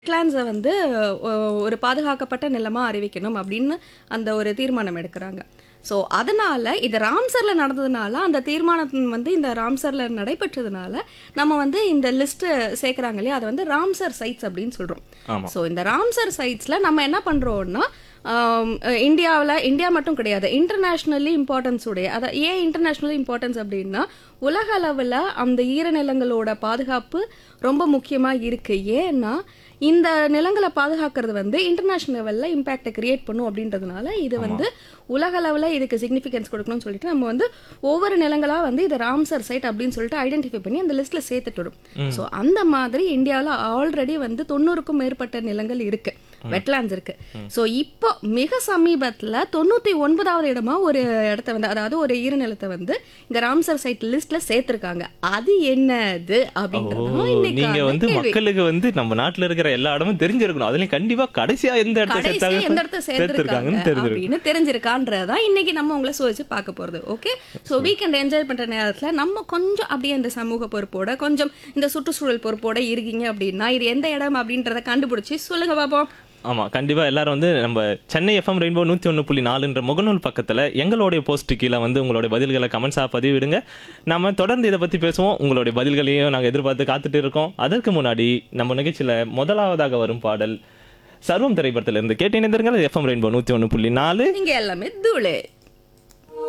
வெட்லாண்ட்ஸை வந்து ஒ- ஒரு பாதுகாக்கப்பட்ட நிலமா அறிவிக்கணும் அப்படின்னு அந்த ஒரு தீர்மானம் எடுக்கிறாங்க ஸோ அதனால இது ராம்சர்ல நடந்ததுனால அந்த தீர்மானம் வந்து இந்த ராம்சர்ல நடைபெற்றதுனால நம்ம வந்து இந்த லிஸ்ட் சேர்க்குறாங்க இல்லையா அதை வந்து ராம்சர் சைட்ஸ் அப்படின்னு சொல்றோம் ஆமா ஸோ இந்த ராம்சர் சைட்ஸ்ல நம்ம என்ன பண்றோம்னா இந்தியாவில் இந்தியா மட்டும் கிடையாது இன்டர்நேஷ்னலி இம்பார்ட்டன்ஸ் உடைய அதை ஏன் இன்டர்நேஷ்னலி இம்பார்ட்டன்ஸ் அப்படின்னா உலக அளவில் அந்த ஈரநிலங்களோட பாதுகாப்பு ரொம்ப முக்கியமாக இருக்கு ஏன்னா இந்த நிலங்களை பாதுகாக்கிறது வந்து இன்டர்நேஷ்னல் லெவலில் இம்பேக்டை கிரியேட் பண்ணும் அப்படின்றதுனால இது வந்து உலக அளவில் இதுக்கு சிக்னிஃபிகன்ஸ் கொடுக்கணும்னு சொல்லிட்டு நம்ம வந்து ஒவ்வொரு நிலங்களாக வந்து இது ராம்சர் சைட் அப்படின்னு சொல்லிட்டு ஐடென்டிஃபை பண்ணி அந்த லிஸ்ட்டில் சேர்த்துட்டு வரும் ஸோ அந்த மாதிரி இந்தியாவில் ஆல்ரெடி வந்து தொண்ணூறுக்கும் மேற்பட்ட நிலங்கள் இருக்கு வெட்லாண்ட்ஸ் இருக்கு ஸோ இப்போ மிக சமீபத்தில் தொண்ணூற்றி ஒன்பதாவது இடமா ஒரு இடத்த வந்து அதாவது ஒரு ஈரநிலத்தை வந்து இந்த ராம்சர் சைட் லிஸ்ட்ல சேர்த்திருக்காங்க அது என்னது ஓ அப்படின்றது நீங்க வந்து இன்னைக்கு மக்களுக்கு வந்து நம்ம நாட்டுல இருக்கிற எல்லா இடமும் தெரிஞ்சிருக்கணும் அதுலயும் கண்டிப்பா கடைசியா எந்த இடத்த கடைசியா சேர்த்தாங்க எந்த இடத்த சேர்த்திருக்காங்க சேர்த்திருக்காங்கன்னு தெரிஞ்சிருக்கும் அப்படின்னு தெரிஞ்சிருக்கான்றதான் இன்னைக்கு நம்ம உங்களை சோதிச்சு பார்க்க போறது ஓகே ஸோ வீக்கெண்ட் என்ஜாய் பண்ற நேரத்துல நம்ம கொஞ்சம் அப்படியே இந்த சமூக பொறுப்போட கொஞ்சம் இந்த சுற்றுச்சூழல் பொறுப்போட இருக்கீங்க அப்படின்னா இது எந்த இடம் அப்படின்றத கண்டுபிடிச்சு சொல்லுங்க பாப்போம் ஆமா கண்டிப்பா எல்லாரும் வந்து நம்ம சென்னை எஃப்எம் ரெயின்போ நூத்தி ஒன்று புள்ளி நாலுன்ற முகநூல் பக்கத்துல எங்களுடைய போஸ்ட் கீழே வந்து உங்களுடைய பதில்களை கமெண்ட்ஸா பதிவிடுங்க நம்ம தொடர்ந்து இதை பத்தி பேசுவோம் உங்களுடைய பதில்களையும் நாங்க எதிர்பார்த்து காத்துட்டு இருக்கோம் அதற்கு முன்னாடி நம்ம நிகழ்ச்சியில முதலாவதாக வரும் பாடல் சர்வம் திரைப்படத்துல இருந்து கேட்டு இணைந்திருங்கள் எஃப்எம் ரெயின்போ நூத்தி ஒன்று புள்ளி நாலு நீங்க எல்லாமே தூளு